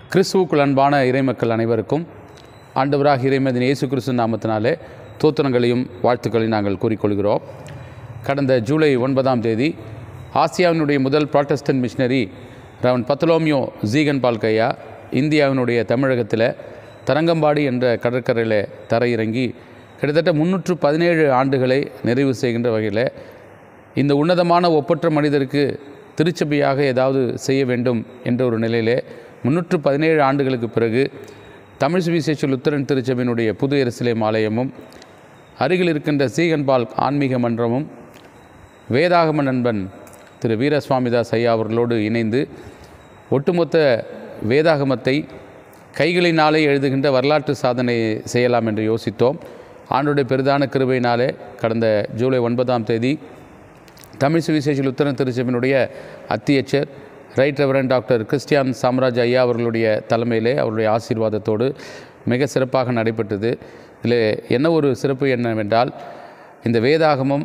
கிறிஸ்துவுக்குள் அன்பான இறைமக்கள் அனைவருக்கும் ஆண்டவராக இறைமதின் இயேசு கிறிஸ்து நாமத்தினாலே தோத்திரங்களையும் வாழ்த்துக்களையும் நாங்கள் கூறிக்கொள்கிறோம் கடந்த ஜூலை ஒன்பதாம் தேதி ஆசியாவினுடைய முதல் ப்ராட்டஸ்டன்ட் மிஷினரி ரவன் பத்தலோமியோ ஜீகன் பால்கையா இந்தியாவினுடைய தமிழகத்தில் தரங்கம்பாடி என்ற கடற்கரையில் தரையிறங்கி கிட்டத்தட்ட முன்னூற்று பதினேழு ஆண்டுகளை நிறைவு செய்கின்ற வகையில் இந்த உன்னதமான ஒப்பற்ற மனிதருக்கு திருச்சபையாக ஏதாவது செய்ய வேண்டும் என்ற ஒரு நிலையிலே முன்னூற்று பதினேழு ஆண்டுகளுக்கு பிறகு தமிழ் சுவிசேஷ லுத்தரன் திருச்சபையினுடைய புது எருசலேம் ஆலயமும் அருகில் இருக்கின்ற சீகன்பால் ஆன்மீக மன்றமும் வேதாகம நண்பன் திரு வீரசுவாமிதாஸ் ஐயா அவர்களோடு இணைந்து ஒட்டுமொத்த வேதாகமத்தை கைகளினாலே எழுதுகின்ற வரலாற்று சாதனை செய்யலாம் என்று யோசித்தோம் ஆண்டுடைய பெரிதான கிருபையினாலே கடந்த ஜூலை ஒன்பதாம் தேதி தமிழ் சுவிசேஷ லுத்தரன் திருச்சபையினுடைய அத்தியட்சர் right reverend doctor Christian Samraj ஐயா அவர்களுடைய தலைமையிலே அவருடைய ஆசீர்வாதத்தோடு மிக சிறப்பாக நடைபெற்றது இதில் என்ன ஒரு சிறப்பு என்னவென்றால் இந்த வேதாகமம்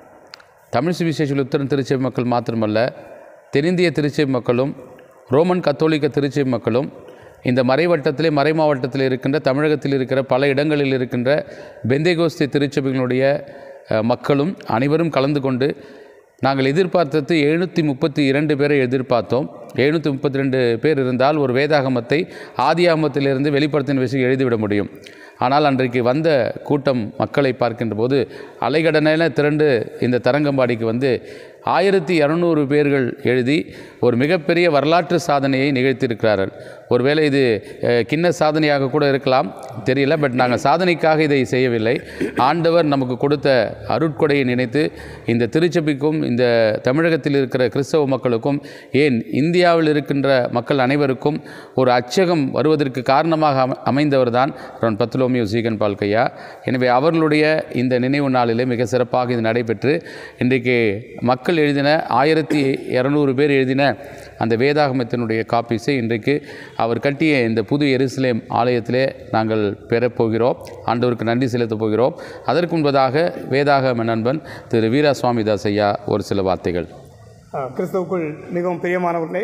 தமிழ் சுவிசேஷ லுத்தரன் திருச்சபை மக்கள் மாத்திரமல்ல தென்னிந்திய திருச்சபை மக்களும் ரோமன் கத்தோலிக்க திருச்சபை மக்களும் இந்த மறைவட்டத்திலே மறை மாவட்டத்தில் இருக்கின்ற தமிழகத்தில் இருக்கிற பல இடங்களில் இருக்கின்ற பெந்தேகோஸ்தி திருச்சபைகளுடைய அஹ், மக்களும் அனைவரும் கலந்து கொண்டு நாங்கள் எதிர்பார்த்தது எழுநூற்றி முப்பத்தி இரண்டு பேரை எதிர்பார்த்தோம் எழுநூற்றி முப்பத்தி ரெண்டு பேர் இருந்தால் ஒரு வேதாகமத்தை ஆதியாகமத்திலிருந்து வெளிப்படுத்தின விஷயம் எழுதிவிட முடியும் ஆனால் அன்றைக்கு வந்த கூட்டம் மக்களை பார்க்கின்ற போது அலைகடனென திரண்டு இந்த தரங்கம்பாடிக்கு வந்து ஆயிரத்தி இரநூறு பேர்கள் எழுதி ஒரு மிகப்பெரிய வரலாற்று சாதனையை நிகழ்த்தியிருக்கிறார்கள் ஒருவேளை இது அஹ், கிண்ண சாதனையாக கூட இருக்கலாம் தெரியல பட் நாங்கள் சாதனைக்காக இதை செய்யவில்லை ஆண்டவர் நமக்கு கொடுத்த அருட்கொடையை நினைத்து இந்த திருச்சபைக்கும் இந்த தமிழகத்தில் இருக்கிற கிறிஸ்தவ மக்களுக்கும் ஏன் இந்தியாவில் இருக்கின்ற மக்கள் அனைவருக்கும் ஒரு அச்சகம் வருவதற்கு காரணமாக அம அமைந்தவர் தான் ரன் பத்துலோமியோ சீகன் பால்கையா எனவே அவர்களுடைய இந்த நினைவு நாளிலே மிக சிறப்பாக இது நடைபெற்று இன்றைக்கு மக்கள் எழுதின ஆயிரத்தி இரநூறு பேர் எழுதின அந்த வேதாகமத்தினுடைய காப்பீஸை இன்றைக்கு அவர் கட்டிய இந்த புது எருசலேம் ஆலயத்திலே நாங்கள் பெறப்போகிறோம் ஆண்டவருக்கு நன்றி செலுத்தப் போகிறோம் அதற்கு முன்பதாக வேதாகம நண்பன் திரு வீரா சுவாமிதாஸ் ஐயா ஒரு சில வார்த்தைகள் அஹ், கிறிஸ்துவுக்குள் மிகவும் பிரியமானவர்களே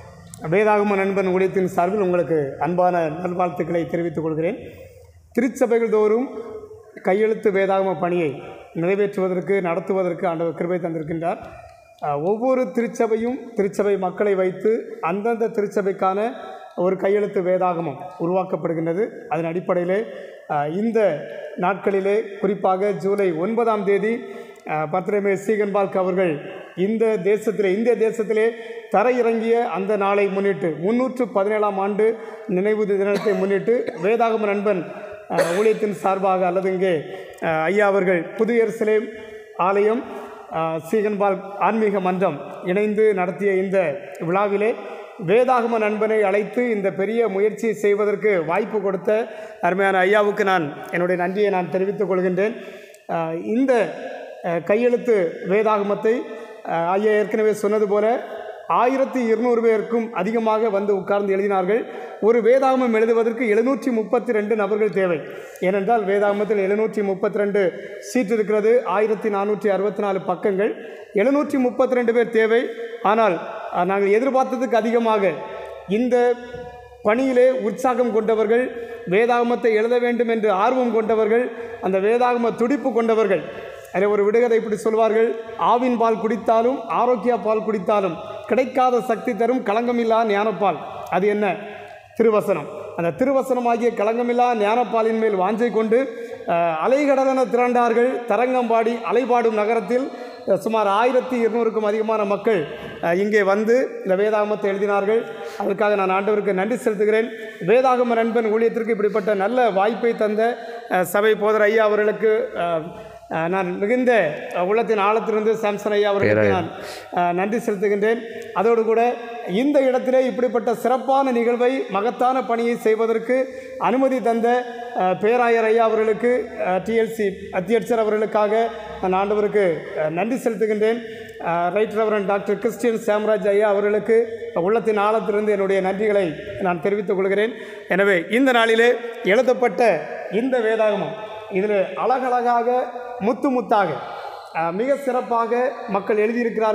வேதாகம நண்பன் ஊழியத்தின் சார்பில் உங்களுக்கு அன்பான நல்வாழ்த்துக்களை தெரிவித்துக் கொள்கிறேன் திருச்சபைகள் தோறும் கையெழுத்து வேதாகம பணியை நிறைவேற்றுவதற்கு நடத்துவதற்கு ஆண்டவர் கிருபை தந்திருக்கின்றார் அஹ், ஒவ்வொரு திருச்சபையும் திருச்சபை மக்களை வைத்து அந்தந்த திருச்சபைக்கான ஒரு கையெழுத்து வேதாகமம் உருவாக்கப்படுகின்றது அதன் அடிப்படையிலே அஹ், இந்த நாட்களிலே குறிப்பாக ஜூலை ஒன்பதாம் தேதி அஹ், பத்ரமே சீகன்பால்க் அவர்கள் இந்த தேசத்திலே இந்திய தேசத்திலே தரையிறங்கிய அந்த நாளை முன்னிட்டு முன்னூற்று பதினேழாம் ஆண்டு நினைவு தினத்தை முன்னிட்டு வேதாகம நண்பன் அஹ், ஊழியத்தின் சார்பாக அல்லது இங்கே அஹ், ஐயா அவர்கள் புது எருசலேம் ஆலயம் அஹ், சீகன்பால் ஆன்மீக மன்றம் இணைந்து நடத்திய இந்த விழாவிலே வேதாகம நண்பனை அழைத்து இந்த பெரிய முயற்சியை செய்வதற்கு வாய்ப்பு கொடுத்த அருமையான ஐயாவுக்கு நான் என்னுடைய நன்றியை நான் தெரிவித்துக் கொள்கின்றேன் அஹ், இந்த அஹ், கையெழுத்து வேதாகமத்தை அஹ், ஐயா ஏற்கனவே சொன்னது போல ஆயிரத்தி இருநூறு பேருக்கும் அதிகமாக வந்து உட்கார்ந்து எழுதினார்கள் ஒரு வேதாகமம் எழுதுவதற்கு எழுநூற்றி முப்பத்தி ரெண்டு நபர்கள் தேவை ஏனென்றால் வேதாகமத்தில் எழுநூற்றி முப்பத்தி ரெண்டு சீட் இருக்கிறது ஆயிரத்தி நானூற்றி அறுபத்தி நாலு பக்கங்கள் எழுநூற்றி முப்பத்தி ரெண்டு பேர் தேவை ஆனால் அஹ், நாங்கள் எதிர்பார்த்ததுக்கு அதிகமாக இந்த பணியிலே உற்சாகம் கொண்டவர்கள் வேதாகமத்தை எழுத வேண்டும் என்று ஆர்வம் கொண்டவர்கள் அந்த வேதாகம துடிப்பு கொண்டவர்கள் அதில் ஒரு விடுகதை இப்படி சொல்வார்கள் ஆவின் பால் குடித்தாலும் ஆரோக்கிய பால் குடித்தாலும் கிடைக்காத சக்தி தரும் களங்கமில்லா ஞானப்பால் அது என்ன திருவசனம் அந்த திருவசனமாகிய களங்கமில்லா ஞானப்பாலின் மேல் வாஞ்சை கொண்டு அஹ், அலைகடலென திரண்டார்கள் தரங்கம்பாடி அலைபாடும் நகரத்தில் அஹ், சுமார் ஆயிரத்தி இருநூறுக்கும் அதிகமான மக்கள் அஹ், இங்கே வந்து இந்த வேதாகமத்தை எழுதினார்கள் அதற்காக நான் ஆண்டவருக்கு நன்றி செலுத்துகிறேன் வேதாகம நண்பன் ஊழியத்திற்கு இப்படிப்பட்ட நல்ல வாய்ப்பை தந்த அஹ், சபை போதர் ஐயா அவர்களுக்கு அஹ், அஹ், நான் மிகுந்த அஹ், உள்ளத்தின் ஆழத்திலிருந்து சாம்சன் ஐயா அவர்களுக்கு நான் அஹ், நன்றி செலுத்துகின்றேன் அதோடு கூட இந்த இடத்திலே இப்படிப்பட்ட சிறப்பான நிகழ்வை மகத்தான பணியை செய்வதற்கு அனுமதி தந்த அஹ், பேராயர் ஐயா அவர்களுக்கு டிஎல்சி அத்தியட்சர் அவர்களுக்காக நான் ஆண்டவருக்கு அஹ், நன்றி செலுத்துகின்றேன் அஹ், right reverend doctor Christian Samraj ஐயா அவர்களுக்கு உள்ளத்தின் ஆழத்திலிருந்து என்னுடைய நன்றிகளை நான் தெரிவித்துக் கொள்கிறேன் எனவே இந்த நாளிலே எழுதப்பட்ட இந்த வேதாகமம் இதில் அழகழகாக முத்து முத்தாக அஹ், மிக சிறப்பாக மக்கள் எழுதியிருக்கிறார்கள்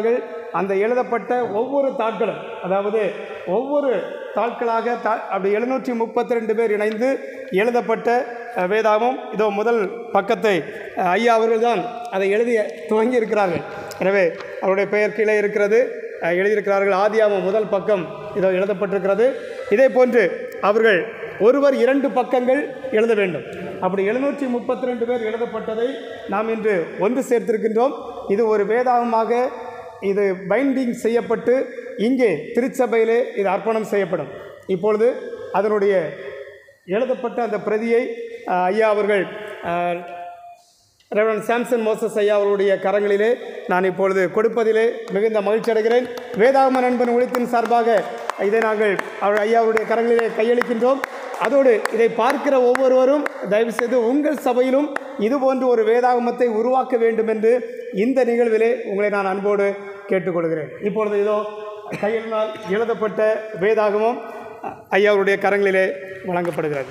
அந்த எழுதப்பட்ட ஒவ்வொரு தாட்களும் அதாவது ஒவ்வொரு தாட்களாக தா அப்படி எழுநூற்றி முப்பத்தி ரெண்டு பேர் இணைந்து எழுதப்பட்ட அஹ், வேதாகமம் இதோ முதல் பக்கத்தை அஹ், ஐயா அவர்கள் தான் அதை எழுதி துவங்கி இருக்கிறார்கள் எனவே அவருடைய பெயர் கீழே இருக்கிறது அஹ், எழுதியிருக்கிறார்கள் ஆதியாமம் முதல் பக்கம் இதோ எழுதப்பட்டிருக்கிறது இதே போன்று அவர்கள் ஒருவர் இரண்டு பக்கங்கள் எழுத வேண்டும் அப்படி எழுநூற்றி முப்பத்தி ரெண்டு பேர் எழுதப்பட்டதை நாம் இன்று ஒன்று சேர்த்திருக்கின்றோம் இது ஒரு வேதாகமாக இது பைண்டிங் செய்யப்பட்டு இங்கே திருச்சபையிலே இது அர்ப்பணம் செய்யப்படும் இப்பொழுது அதனுடைய எழுதப்பட்ட அந்த பிரதியை அஹ், ஐயா அவர்கள் அஹ், ரெவரன் சாம்சன் மோசஸ் ஐயா அவருடைய கரங்களிலே நான் இப்பொழுது கொடுப்பதிலே மிகுந்த மகிழ்ச்சி அடைகிறேன் வேதாகம நண்பன் ஒழித்தின் சார்பாக இதை நாங்கள் அவர் ஐயா அவருடைய கரங்களிலே கையளிக்கின்றோம் அதோடு இதை பார்க்கிற ஒவ்வொருவரும் தயவுசெய்து உங்கள் சபையிலும் இதுபோன்று ஒரு வேதாகமத்தை உருவாக்க வேண்டும் என்று இந்த நிகழ்விலே உங்களை நான் அன்போடு கேட்டுக்கொள்கிறேன் இப்பொழுது இதோ கையினால் எழுதப்பட்ட வேதாகமம் ஐயா அவருடைய கரங்களிலே வழங்கப்படுகிறது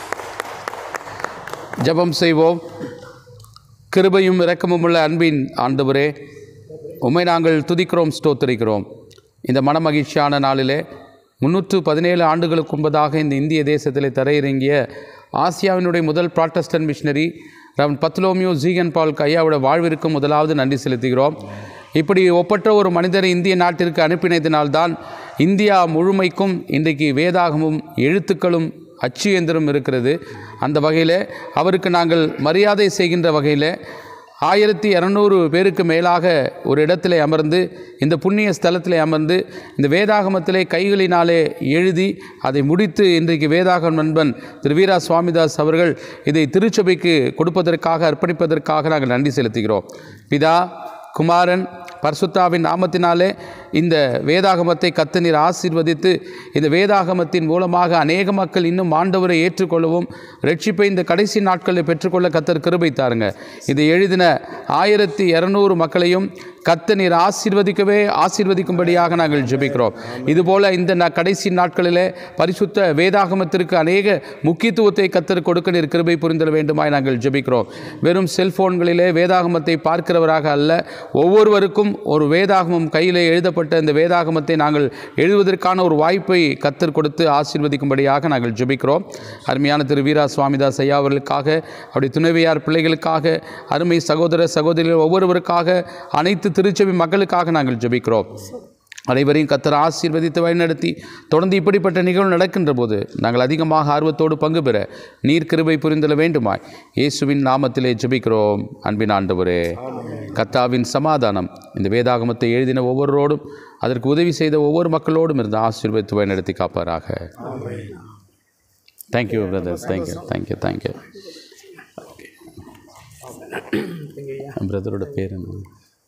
ஜெபம் செய்வோம் கிருபையும் இரக்கமும் உள்ள அன்பின் ஆண்டவரே உம்மை நாங்கள் துதிக்கிறோம் ஸ்தோத்திரிக்கிறோம் இந்த மனமகிழ்ச்சியான நாளிலே முன்னூற்று பதினேழு ஆண்டுகளுக்கு முன்பதாக இந்த இந்திய தேசத்திலே தரையிறங்கிய ஆசியாவினுடைய முதல் ப்ராட்டஸ்டன்ட் மிஷினரி ரவன் பத்லோமியோ ஜீகன் பால் ஐயாவோட வாழ்விற்கு முதலாவது நன்றி செலுத்துகிறோம் இப்படி ஒப்பற்ற ஒரு மனிதரை இந்திய நாட்டிற்கு அனுப்பினதினால்தான் இந்தியா முழுமைக்கும் இன்றைக்கு வேதாகமும் எழுத்துக்களும் அச்சு இயந்திரம் இருக்கிறது அந்த வகையில் அவருக்கு நாங்கள் மரியாதை செய்கின்ற வகையில் ஆயிரத்தி இரநூறு பேருக்கு மேலாக ஒரு இடத்திலே அமர்ந்து இந்த புண்ணிய ஸ்தலத்திலே அமர்ந்து இந்த வேதாகமத்திலே கைகளினாலே எழுதி அதை முடித்து இன்றைக்கு வேதாகம் நண்பன் திரு வீரா சுவாமிதாஸ் அவர்கள் இதை திருச்சபைக்கு கொடுப்பதற்காக அர்ப்பணிப்பதற்காக நாங்கள் நன்றி செலுத்துகிறோம் பிதா குமாரன் பர்சுத்தாவின் நாமத்தினாலே இந்த வேதாகமத்தை கத்தநீர் ஆசீர்வதித்து இந்த வேதாகமத்தின் மூலமாக அநேக மக்கள் இன்னும் ஆண்டவரை ஏற்றுக்கொள்ளவும் ரட்சிப்பை இந்த கடைசி நாட்களில் பெற்றுக்கொள்ள கத்தர் கிருபை தாருங்க இதை எழுதின ஆயிரத்தி இரநூறு மக்களையும் கத்த நீர் ஆசீர்வதிக்கவே ஆசீர்வதிக்கும்படியாக நாங்கள் ஜெபிக்கிறோம் இதுபோல இந்த ந- கடைசி நாட்களிலே பரிசுத்த வேதாகமத்திற்கு அநேக முக்கியத்துவத்தை கத்தர் கொடுக்க நீர் கிருபை புரிந்தல் வேண்டுமாய் நாங்கள் ஜெபிக்கிறோம் வெறும் செல்போன்களிலே வேதாகமத்தை பார்க்கிறவராக அல்ல ஒவ்வொருவருக்கும் ஒரு வேதாகமம் கையிலே எழுதப்பட்ட இந்த வேதாகமத்தை நாங்கள் எழுதுவதற்கான ஒரு வாய்ப்பை கத்தர் கொடுத்து ஆசீர்வதிக்கும்படியாக நாங்கள் ஜெபிக்கிறோம் அருமையான திரு வீரா சுவாமிதாஸ் ஐயா அவர்களுக்காக அவருடைய துணைவியார் பிள்ளைகளுக்காக அருமை சகோதர சகோதரிகள் ஒவ்வொருவருக்காக அனைத்து திருச்சபை மக்களுக்காக நாங்கள் ஜெபிக்கிறோம் அனைவரையும் கத்தர் ஆசீர்வதித்து வழிநடத்தி தொடர்ந்து இப்படிப்பட்ட நிகழ்வு நடக்கின்ற போது நாங்கள் அதிகமாக ஆர்வத்தோடு பங்கு பெற நீர் கிருபை புரிந்தல வேண்டுமாய் இயேசுவின் நாமத்திலே ஜெபிக்கிறோம் அன்பின் ஆண்டவரே கத்தாவின் சமாதானம் இந்த வேதாகமத்தை எழுதின ஒவ்வொருவரோடும் அதற்கு உதவி செய்த ஒவ்வொரு மக்களோடும் இருந்து ஆசீர்வதித்து வழிநடத்தி காப்பாராக thank you brothers thank you thank you thank you பிரதரோட பேர் என்ன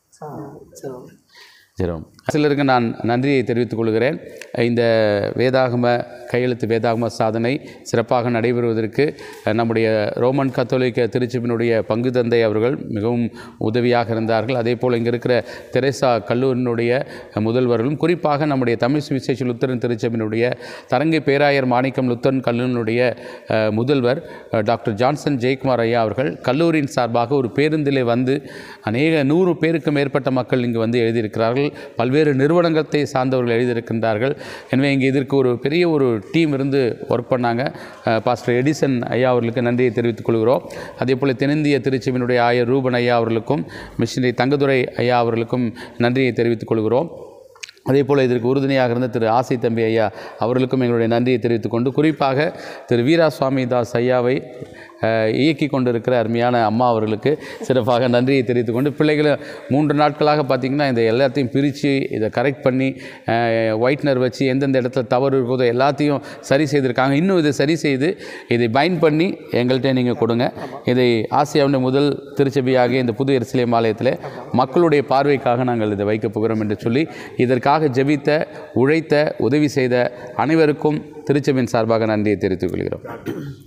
ஜெரோம் சிலருக்கு நான் நன்றியை தெரிவித்துக் கொள்கிறேன் இந்த வேதாகம கையெழுத்து வேதாகம சாதனை சிறப்பாக நடைபெறுவதற்கு அஹ், நம்முடைய ரோமன் கத்தோலிக்க திருச்சபினுடைய பங்கு தந்தை அவர்கள் மிகவும் உதவியாக இருந்தார்கள் அதே போல் இங்கே இருக்கிற தெரேசா கல்லூரியினுடைய முதல்வர்களும் குறிப்பாக நம்முடைய தமிழ் சுவிசேஷ லுத்தரன் திருச்சபினுடைய தரங்கை பேராயர் மாணிக்கம் லுத்தரன் கல்லூரியினுடைய அஹ், முதல்வர் அஹ், டாக்டர் ஜான்சன் ஜெயக்குமார் ஐயா அவர்கள் கல்லூரியின் சார்பாக ஒரு பேருந்திலே வந்து அநேக நூறு பேருக்கு மேற்பட்ட மக்கள் இங்கு வந்து எழுதியிருக்கிறார்கள் பல்வேறு நிறுவனங்களை சார்ந்தவர்கள் எழுதியிருக்கின்றார்கள் எனவே இங்கே இதற்கு ஒரு பெரிய ஒரு டீம் இருந்து ஒர்க் பண்ணாங்க அஹ், பாஸ்டர் எடிசன் ஐயா அவர்களுக்கு நன்றியை தெரிவித்துக் கொள்கிறோம் அதே போல் தென்னிந்திய திருச்சிவினுடைய ஆயர் ரூபன் ஐயா அவர்களுக்கும் மிஷினரி தங்கதுரை ஐயா அவர்களுக்கும் நன்றியை தெரிவித்துக் கொள்கிறோம் அதே போல் இதற்கு உறுதுணையாக இருந்த திரு ஆசை தம்பி ஐயா அவர்களுக்கும் எங்களுடைய நன்றியை தெரிவித்துக் கொண்டு குறிப்பாக திரு வீரா சுவாமிதாஸ் ஐயாவை அஹ், இயக்கி கொண்டிருக்கிற அருமையான அம்மா அவர்களுக்கு சிறப்பாக நன்றியை தெரிவித்துக் கொண்டு பிள்ளைகளை மூன்று நாட்களாக பார்த்திங்கன்னா இந்த எல்லாத்தையும் பிரித்து இதை கரெக்ட் பண்ணி ஒயிட்னர் வச்சு எந்தெந்த இடத்துல தவறு இருக்குதோ எல்லாத்தையும் சரி செய்திருக்காங்க இன்னும் இதை சரி செய்து இதை பைண்ட் பண்ணி எங்கள்கிட்ட நீங்கள் கொடுங்க இதை ஆசியாவின் முதல் திருச்சபையாகிய இந்த புது எரிசிலியம் ஆலயத்தில் மக்களுடைய பார்வைக்காக நாங்கள் இதை வைக்கப் போகிறோம் என்று சொல்லி இதற்காக ஜெபித்த உழைத்த உதவி செய்த அனைவருக்கும் திருச்சபையின் சார்பாக நன்றியை தெரிவித்துக் கொள்கிறோம்